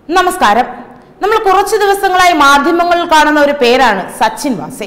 നമസ്കാരം നമ്മൾ കുറച്ചു ദിവസങ്ങളായി മാധ്യമങ്ങളിൽ കാണുന്ന ഒരു പേരാണ് സച്ചിൻ വാസെ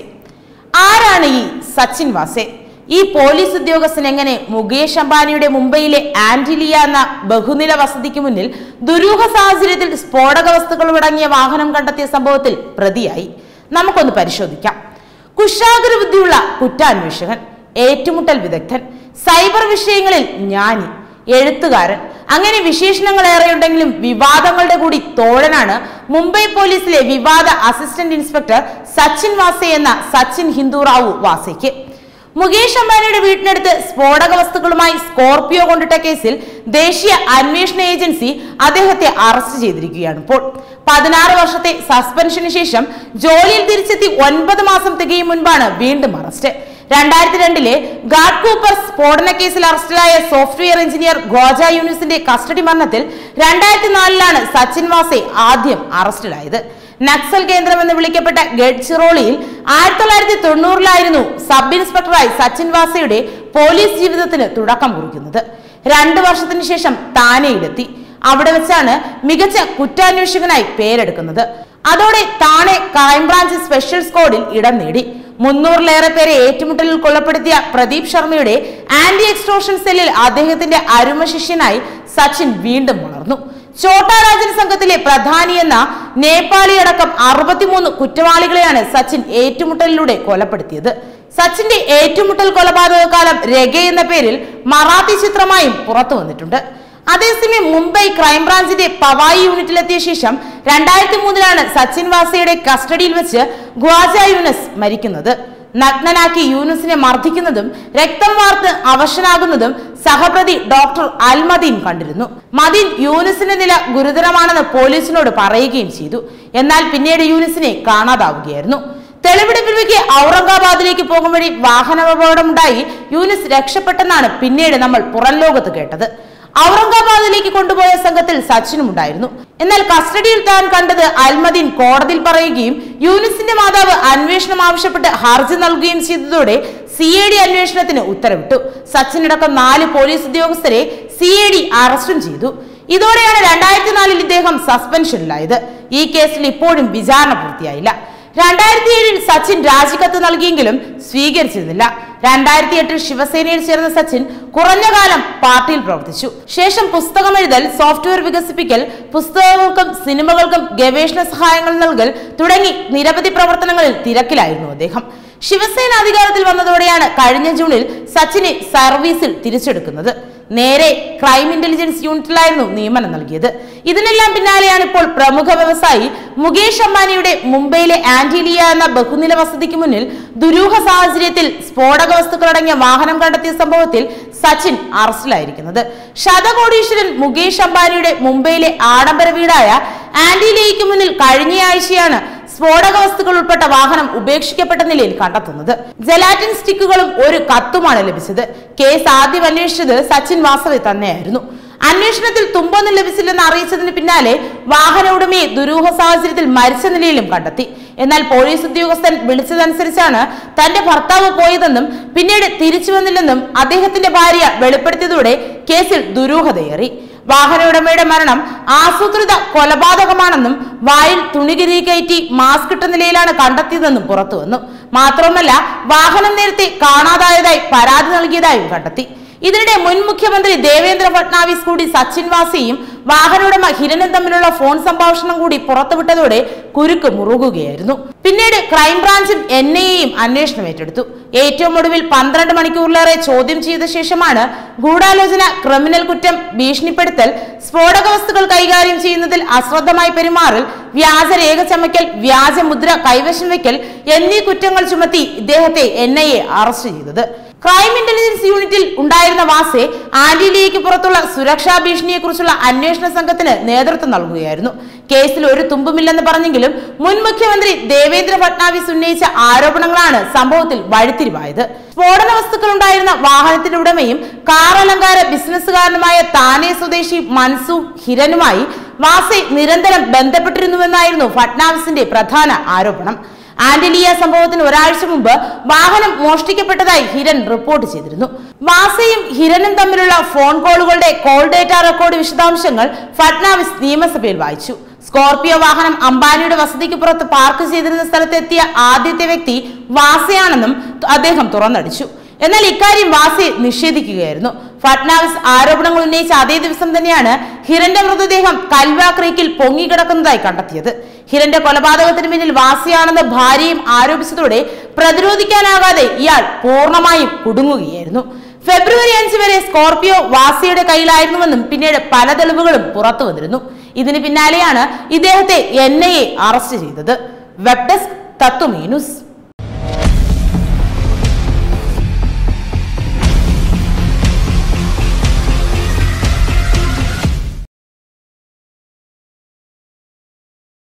ആരാണ് ഈ സച്ചിൻ വാസെ ഈ പോലീസ് ഉദ്യോഗസ്ഥൻ എങ്ങനെ മുകേഷ് അംബാനിയുടെ മുംബൈയിലെ ആന്റിലിയ എന്ന ബഹുനില വസതിക്ക് മുന്നിൽ ദുരൂഹ സാഹചര്യത്തിൽ സ്ഫോടക വസ്തുക്കൾ അടങ്ങിയ വാഹനം കണ്ടെത്തിയ സംഭവത്തിൽ പ്രതിയായി നമുക്കൊന്ന് പരിശോധിക്കാം കുശാഗ്ര ബുദ്ധിയുള്ള കുറ്റാന്വേഷകൻ ഏറ്റുമുട്ടൽ വിദഗ്ധൻ സൈബർ വിഷയങ്ങളിൽ ജ്ഞാനി എഴുത്തുകാരൻ അങ്ങനെ വിശേഷണങ്ങൾ ഏറെയുണ്ടെങ്കിലും വിവാദങ്ങളുടെ കൂടി തോഴനാണ് മുംബൈ പോലീസിലെ വിവാദ അസിസ്റ്റന്റ് ഇൻസ്പെക്ടർ സച്ചിൻ വാസെ എന്ന സച്ചിൻ ഹിന്ദു റാവു വാസയ്ക്ക് മുകേഷ് അംബാനിയുടെ വീട്ടിനടുത്ത് സ്ഫോടക വസ്തുക്കളുമായി സ്കോർപിയോ കൊണ്ടിട്ട കേസിൽ ദേശീയ അന്വേഷണ ഏജൻസി അദ്ദേഹത്തെ അറസ്റ്റ് ചെയ്തിരിക്കുകയാണ് ഇപ്പോൾ പതിനാറ് വർഷത്തെ സസ്പെൻഷന് ശേഷം ജോലിയിൽ തിരിച്ചെത്തി ഒൻപത് മാസം തികയും മുൻപാണ് വീണ്ടും അറസ്റ്റ് രണ്ടായിരത്തി രണ്ടിലെ ഗാഡ് കൂപ്പർ സ്ഫോടന കേസിൽ അറസ്റ്റിലായ സോഫ്റ്റ്വെയർ എഞ്ചിനീയർ ഗോജ യൂനിസിന്റെ കസ്റ്റഡി മരണത്തിൽ രണ്ടായിരത്തി നാലിലാണ് സച്ചിൻ വാസെ ആദ്യം അറസ്റ്റിലായത് നക്സൽ കേന്ദ്രം എന്ന് വിളിക്കപ്പെട്ട ഗഡ്ചിറോളിയിൽ ആയിരത്തി തൊള്ളായിരത്തി തൊണ്ണൂറിലായിരുന്നു സബ് ഇൻസ്പെക്ടറായി സച്ചിൻ വാസയുടെ പോലീസ് ജീവിതത്തിന് തുടക്കം കുറിക്കുന്നത് രണ്ടു വർഷത്തിന് ശേഷം താനെയിലെത്തി അവിടെ വെച്ചാണ് മികച്ച കുറ്റാന്വേഷകനായി പേരെടുക്കുന്നത് അതോടെ താനെ ക്രൈംബ്രാഞ്ച് സ്പെഷ്യൽ സ്ക്വാഡിൽ ഇടം നേടി മുന്നൂറിലേറെ പേരെ ഏറ്റുമുട്ടലിൽ കൊലപ്പെടുത്തിയ പ്രദീപ് ശർമ്മയുടെ ആന്റി എക്സ്ട്രോഷൻ സെല്ലിൽ അദ്ദേഹത്തിന്റെ അരുമ ശിഷ്യനായി സച്ചിൻ വീണ്ടും വളർന്നു ചോട്ടാ രാജൻ സംഘത്തിലെ പ്രധാനി എന്ന നേപ്പാളി അടക്കം അറുപത്തിമൂന്ന് കുറ്റവാളികളെയാണ് സച്ചിൻ ഏറ്റുമുട്ടലിലൂടെ കൊലപ്പെടുത്തിയത് സച്ചിന്റെ ഏറ്റുമുട്ടൽ കൊലപാതക കാലം രഗ എന്ന പേരിൽ മറാത്തി ചിത്രമായും പുറത്തു വന്നിട്ടുണ്ട് അതേസമയം മുംബൈ ക്രൈംബ്രാഞ്ചിന്റെ പവായി യൂണിറ്റിലെത്തിയ ശേഷം രണ്ടായിരത്തി മൂന്നിലാണ് സച്ചിൻ വാസയുടെ കസ്റ്റഡിയിൽ വെച്ച് ഗ്വാജ യൂനസ് മരിക്കുന്നത് നഗ്നനാക്കി യൂനുസിനെ മർദ്ദിക്കുന്നതും രക്തം വാർത്ത് അവശനാകുന്നതും സഹപ്രതി ഡോക്ടർ അൽമദീൻ കണ്ടിരുന്നു മദീൻ യൂനുസിന്റെ നില ഗുരുതരമാണെന്ന് പോലീസിനോട് പറയുകയും ചെയ്തു എന്നാൽ പിന്നീട് യൂനുസിനെ കാണാതാവുകയായിരുന്നു തെളിവെടുപ്പിലേക്ക് ഔറംഗാബാദിലേക്ക് പോകും വഴി വാഹനാപകടമുണ്ടായി യൂനിസ് രക്ഷപ്പെട്ടെന്നാണ് പിന്നീട് നമ്മൾ പുറം ലോകത്ത് കേട്ടത് ഔറംഗാബാദിലേക്ക് കൊണ്ടുപോയ സംഘത്തിൽ സച്ചിനും ഉണ്ടായിരുന്നു എന്നാൽ കസ്റ്റഡിയിൽ താൻ കണ്ടത് അൽമദീൻ കോടതിയിൽ പറയുകയും യൂനിസിന്റെ മാതാവ് അന്വേഷണം ആവശ്യപ്പെട്ട് ഹർജി നൽകുകയും ചെയ്തതോടെ സി എ ഡി അന്വേഷണത്തിന് ഉത്തരവിട്ടു സച്ചിനടക്കം നാല് പോലീസ് ഉദ്യോഗസ്ഥരെ സി എ ഡി അറസ്റ്റും ചെയ്തു ഇതോടെയാണ് രണ്ടായിരത്തി നാലിൽ ഇദ്ദേഹം സസ്പെൻഷനിലായത് ഈ കേസിൽ ഇപ്പോഴും വിചാരണ പൂർത്തിയായില്ല രണ്ടായിരത്തി ഏഴിൽ സച്ചിൻ രാജിക്കത്ത് നൽകിയെങ്കിലും സ്വീകരിച്ചിരുന്നില്ല രണ്ടായിരത്തി എട്ടിൽ ശിവസേനയിൽ ചേർന്ന സച്ചിൻ കുറഞ്ഞ കാലം പാർട്ടിയിൽ പ്രവർത്തിച്ചു ശേഷം പുസ്തകം എഴുതൽ സോഫ്റ്റ്വെയർ വികസിപ്പിക്കൽ പുസ്തകങ്ങൾക്കും സിനിമകൾക്കും ഗവേഷണ സഹായങ്ങൾ നൽകൽ തുടങ്ങി നിരവധി പ്രവർത്തനങ്ങളിൽ തിരക്കിലായിരുന്നു അദ്ദേഹം ശിവസേന അധികാരത്തിൽ വന്നതോടെയാണ് കഴിഞ്ഞ ജൂണിൽ സച്ചിനെ സർവീസിൽ തിരിച്ചെടുക്കുന്നത് നേരെ ക്രൈം ഇന്റലിജൻസ് യൂണിറ്റിലായിരുന്നു നിയമനം നൽകിയത് ഇതിനെല്ലാം പിന്നാലെയാണ് ഇപ്പോൾ പ്രമുഖ വ്യവസായി മുകേഷ് അംബാനിയുടെ മുംബൈയിലെ ആന്റിലിയ എന്ന ബഹുനില വസതിക്ക് മുന്നിൽ ദുരൂഹ സാഹചര്യത്തിൽ സ്ഫോടക വസ്തുക്കളടങ്ങിയ വാഹനം കണ്ടെത്തിയ സംഭവത്തിൽ സച്ചിൻ അറസ്റ്റിലായിരിക്കുന്നത് ശതകോടീശ്വരൻ മുകേഷ് അംബാനിയുടെ മുംബൈയിലെ ആഡംബര വീടായ ആന്റിലിയയ്ക്ക് മുന്നിൽ കഴിഞ്ഞയാഴ്ചയാണ് സ്ഫോടക വസ്തുക്കൾ ഉൾപ്പെട്ട വാഹനം ഉപേക്ഷിക്കപ്പെട്ട നിലയിൽ കണ്ടെത്തുന്നത് ജലാറ്റിൻ സ്റ്റിക്കുകളും ഒരു കത്തുമാണ് ലഭിച്ചത് കേസ് ആദ്യം അന്വേഷിച്ചത് സച്ചിൻ വാസവെ തന്നെയായിരുന്നു അന്വേഷണത്തിൽ തുമ്പൊന്നും ലഭിച്ചില്ലെന്ന് അറിയിച്ചതിന് പിന്നാലെ വാഹന ഉടമയെ ദുരൂഹ സാഹചര്യത്തിൽ മരിച്ച നിലയിലും കണ്ടെത്തി എന്നാൽ പോലീസ് ഉദ്യോഗസ്ഥൻ വിളിച്ചതനുസരിച്ചാണ് തന്റെ ഭർത്താവ് പോയതെന്നും പിന്നീട് തിരിച്ചു വന്നില്ലെന്നും അദ്ദേഹത്തിന്റെ ഭാര്യ വെളിപ്പെടുത്തിയതോടെ കേസിൽ ദുരൂഹതയേറി വാഹന ഉടമയുടെ മരണം ആസൂത്രിത കൊലപാതകമാണെന്നും വായിൽ തുണികിരി കയറ്റി മാസ്ക് ഇട്ട നിലയിലാണ് കണ്ടെത്തിയതെന്നും പുറത്തു വന്നു മാത്രവുമല്ല വാഹനം നേരത്തെ കാണാതായതായി പരാതി നൽകിയതായും കണ്ടെത്തി ഇതിനിടെ മുൻ മുഖ്യമന്ത്രി ദേവേന്ദ്ര ഫട്നാവിസ് കൂടി സച്ചിൻ വാസിയും വാഹനോടമ ഹിരനും തമ്മിലുള്ള ഫോൺ സംഭാഷണം കൂടി പുറത്തുവിട്ടതോടെ കുരുക്ക് മുറുകുകയായിരുന്നു പിന്നീട് ക്രൈംബ്രാഞ്ചും എൻ ഐ എയും അന്വേഷണം ഏറ്റെടുത്തു ഏറ്റവും ഒടുവിൽ പന്ത്രണ്ട് മണിക്കൂറിലേറെ ചോദ്യം ചെയ്ത ശേഷമാണ് ഗൂഢാലോചന ക്രിമിനൽ കുറ്റം ഭീഷണിപ്പെടുത്തൽ സ്ഫോടക വസ്തുക്കൾ കൈകാര്യം ചെയ്യുന്നതിൽ അശ്രദ്ധമായി പെരുമാറൽ വ്യാജരേഖ ചമയ്ക്കൽ വ്യാജമുദ്ര കൈവശം വയ്ക്കൽ എന്നീ കുറ്റങ്ങൾ ചുമത്തി ഇദ്ദേഹത്തെ എൻ ഐ എ അറസ്റ്റ് ചെയ്തത് ക്രൈം ഇന്റലിജൻസ് യൂണിറ്റിൽ ഉണ്ടായിരുന്ന വാസെ ആന്റിലിയയ്ക്ക് പുറത്തുള്ള സുരക്ഷാ ഭീഷണിയെക്കുറിച്ചുള്ള അന്വേഷണ സംഘത്തിന് നേതൃത്വം നൽകുകയായിരുന്നു കേസിൽ ഒരു തുമ്പുമില്ലെന്ന് പറഞ്ഞെങ്കിലും മുൻ മുഖ്യമന്ത്രി ദേവേന്ദ്ര ഫട്നാവിസ് ഉന്നയിച്ച ആരോപണങ്ങളാണ് സംഭവത്തിൽ വഴിത്തിരിവായത് സ്ഫോടന വസ്തുക്കൾ ഉണ്ടായിരുന്ന വാഹനത്തിന്റെ ഉടമയും കാർ അലങ്കാര ബിസിനസ്സുകാരനുമായ താനെ സ്വദേശി മൻസൂർ ഹിരനുമായി വാസെ നിരന്തരം ബന്ധപ്പെട്ടിരുന്നുവെന്നായിരുന്നു ഫട്നാവിസിന്റെ പ്രധാന ആരോപണം ആന്റിലിയ സംഭവത്തിന് ഒരാഴ്ച മുമ്പ് വാഹനം മോഷ്ടിക്കപ്പെട്ടതായി ഹിരൺ റിപ്പോർട്ട് ചെയ്തിരുന്നു വാസയും ഹിരനും തമ്മിലുള്ള ഫോൺ കോളുകളുടെ കോൾ ഡേറ്റ റെക്കോർഡ് വിശദാംശങ്ങൾ ഫട്നാവിസ് നിയമസഭയിൽ വായിച്ചു സ്കോർപിയോ വാഹനം അംബാനിയുടെ വസതിക്ക് പുറത്ത് പാർക്ക് ചെയ്തിരുന്ന സ്ഥലത്തെത്തിയ ആദ്യത്തെ വ്യക്തി വാസയാണെന്നും അദ്ദേഹം തുറന്നടിച്ചു എന്നാൽ ഇക്കാര്യം വാസി നിഷേധിക്കുകയായിരുന്നു ഫട്നാവിസ് ആരോപണങ്ങൾ ഉന്നയിച്ച അതേ ദിവസം തന്നെയാണ് ഹിരന്റെ മൃതദേഹം കൽവ ക്രീക്കിൽ പൊങ്ങിക്കിടക്കുന്നതായി കണ്ടെത്തിയത് ഹിരന്റെ കൊലപാതകത്തിന് പിന്നിൽ വാസിയാണെന്ന് ഭാര്യയും ആരോപിച്ചതോടെ പ്രതിരോധിക്കാനാകാതെ ഇയാൾ പൂർണ്ണമായും കുടുങ്ങുകയായിരുന്നു ഫെബ്രുവരി അഞ്ച് വരെ സ്കോർപിയോ വാസിയുടെ കയ്യിലായിരുന്നുവെന്നും പിന്നീട് പല തെളിവുകളും പുറത്തു വന്നിരുന്നു ഇതിന് പിന്നാലെയാണ് ഇദ്ദേഹത്തെ എൻ ഐ എ അറസ്റ്റ് ചെയ്തത് വെബ് ഡെസ്ക് തത്വമീ ന്യൂസ്